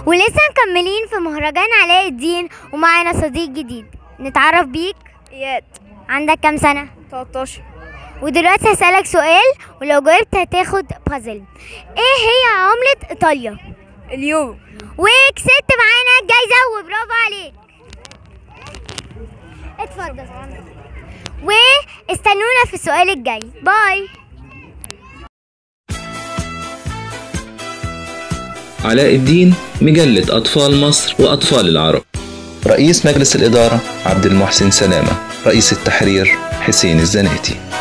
ولسه مكملين في مهرجان علاء الدين ومعانا صديق جديد نتعرف بيك اياد عندك كام سنة 13 ودلوقتي هسألك سؤال ولو جاوبت هتاخد بازل ايه هي عملة ايطاليا اليورو وكسبت معانا الجايزة وبرافو عليك اتفضل واستنونا في السؤال الجاي باي علاء الدين مجلة أطفال مصر وأطفال العرب رئيس مجلس الإدارة عبد المحسن سلامة رئيس التحرير حسين الزناتي